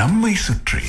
நம்மை சுற்றி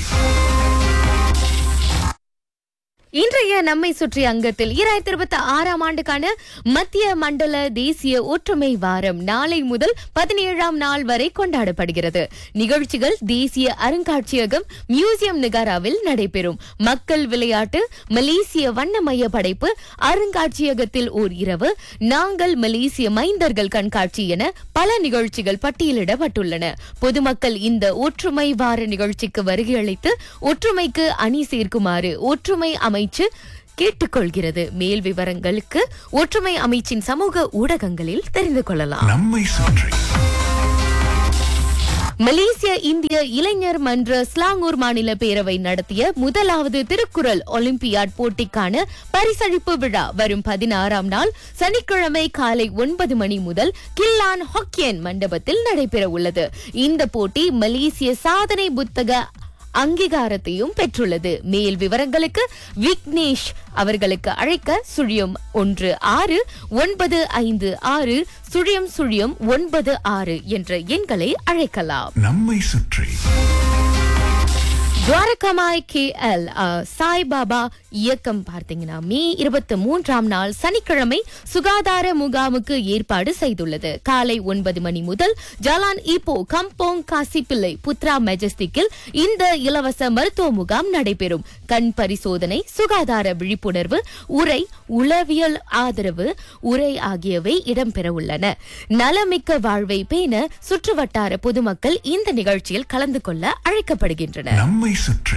இன்றைய நம்மை சுற்றி அங்கத்தில் இரண்டாயிரத்தி இருபத்தி ஆறாம் ஆண்டுக்கான மத்திய மண்டல தேசிய ஒற்றுமை வாரம் நாளை முதல் பதினேழாம் நாள் வரை கொண்டாடப்படுகிறது நிகழ்ச்சிகள் தேசிய அருங்காட்சியகம் மியூசியம் நிகாராவில் நடைபெறும் மக்கள் விளையாட்டு மலேசிய வண்ணமய படைப்பு அருங்காட்சியகத்தில் ஓர் இரவு நாங்கள் மலேசிய மைந்தர்கள் கண்காட்சி என பல நிகழ்ச்சிகள் பட்டியலிடப்பட்டுள்ளன பொதுமக்கள் இந்த ஒற்றுமை வார நிகழ்ச்சிக்கு வருகையளித்து ஒற்றுமைக்கு அணி சேர்க்குமாறு ஒற்றுமை அமைச்சு கேட்டுக்கொள்கிறது மேல் விவரங்களுக்கு ஒற்றுமை அமைச்சின் சமூக ஊடகங்களில் தெரிந்து கொள்ளலாம் நம்மை சுற்றி மலேசிய இந்திய இளைஞர் மன்ற ஸ்லாங்கூர் மாநில பேரவை நடத்திய முதலாவது திருக்குறள் ஒலிம்பியாட் போட்டிக்கான பரிசளிப்பு விழா வரும் பதினாறாம் நாள் சனிக்கிழமை காலை ஒன்பது மணி முதல் கில்லான் ஹொக்கியன் மண்டபத்தில் நடைபெற உள்ளது இந்த போட்டி மலேசிய சாதனை புத்தக அங்கீகாரத்தையும் பெற்றுள்ளது மேல் விவரங்களுக்கு விக்னேஷ் அவர்களுக்கு அழைக்க சுழியம் ஒன்று ஆறு ஒன்பது ஐந்து ஆறு சுழியம் சுழியம் ஒன்பது ஆறு என்ற எண்களை அழைக்கலாம் நம்மை சுற்றி துவாரகமாய் கே எல் சாய்பாபா இயக்கம் பார்த்தீங்கன்னா மே இருபத்தி மூன்றாம் நாள் சனிக்கிழமை சுகாதார முகாமுக்கு ஏற்பாடு செய்துள்ளது காலை ஒன்பது மணி முதல் ஜலான் இப்போ கம்போங் காசிப்பிள்ளை புத்ரா மெஜஸ்டிக்கில் இந்த இலவச மருத்துவ முகாம் நடைபெறும் கண் பரிசோதனை சுகாதார விழிப்புணர்வு உரை உளவியல் ஆதரவு உரை ஆகியவை இடம்பெற உள்ளன நலமிக்க வாழ்வை பேண சுற்றுவட்டார பொதுமக்கள் இந்த நிகழ்ச்சியில் கலந்து கொள்ள அழைக்கப்படுகின்றனர் நம்மை சுற்றி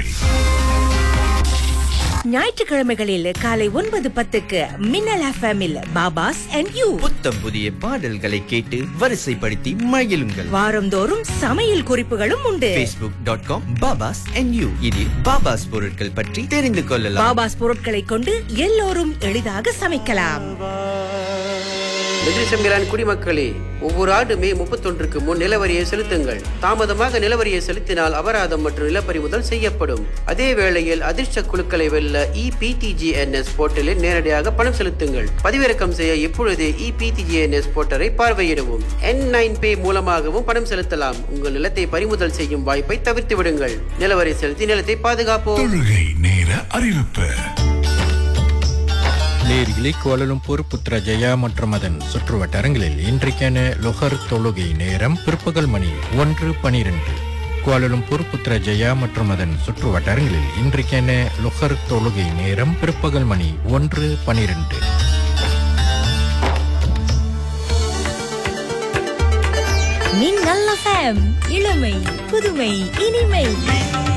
ஞாயிற்றுக்கிழமைகளில் காலை ஒன்பது பத்துக்கு மின்னல் எஃப்எம்மில் பாபாஸ் அண்ட் யூ புத்தம் புதிய பாடல்களை கேட்டு வரிசைப்படுத்தி மகிழுங்கள் வாரந்தோறும் சமையல் குறிப்புகளும் உண்டு facebook.com டாட் காம் பாபாஸ் yu இதில் பாபாஸ் பொருட்கள் பற்றி தெரிந்து கொள்ளலாம் பாபாஸ் பொருட்களை கொண்டு எல்லோரும் எளிதாக சமைக்கலாம் நெகிரி செம்பிலான் குடிமக்களே ஒவ்வொரு ஆண்டு மே முப்பத்தொன்றுக்கு முன் நிலவரியை செலுத்துங்கள் தாமதமாக நிலவரியை செலுத்தினால் அபராதம் மற்றும் நிலப்பறிமுதல் செய்யப்படும் அதே வேளையில் அதிர்ஷ்ட குழுக்களை வெல்ல இபிடிஜிஎன்எஸ் போர்ட்டலில் நேரடியாக பணம் செலுத்துங்கள் பதிவிறக்கம் செய்ய இப்பொழுதே இபிடிஜிஎன்எஸ் போர்ட்டலை பார்வையிடவும் என் நைன் பே மூலமாகவும் பணம் செலுத்தலாம் உங்கள் நிலத்தை பறிமுதல் செய்யும் வாய்ப்பை தவிர்த்து விடுங்கள் நிலவரி செலுத்தி நிலத்தை பாதுகாப்போம் தொழுகை நேர அறிவிப்பு லேரியிலே கோலலும்பூர் புத்ரஜயா மற்றும் அதன் சுற்று வட்டாரங்களில் இன்றைக்கான லொஹர் தொழுகை நேரம் பிற்பகல் மணி ஒன்று பனிரெண்டு கோலலும்பூர் புத்ரஜயா மற்றும் அதன் சுற்று வட்டாரங்களில் இன்றைக்கான லொஹர் தொழுகை நேரம் பிற்பகல் மணி ஒன்று பனிரெண்டு மின்னல் எஃப்எம் இளமை புதுமை இனிமை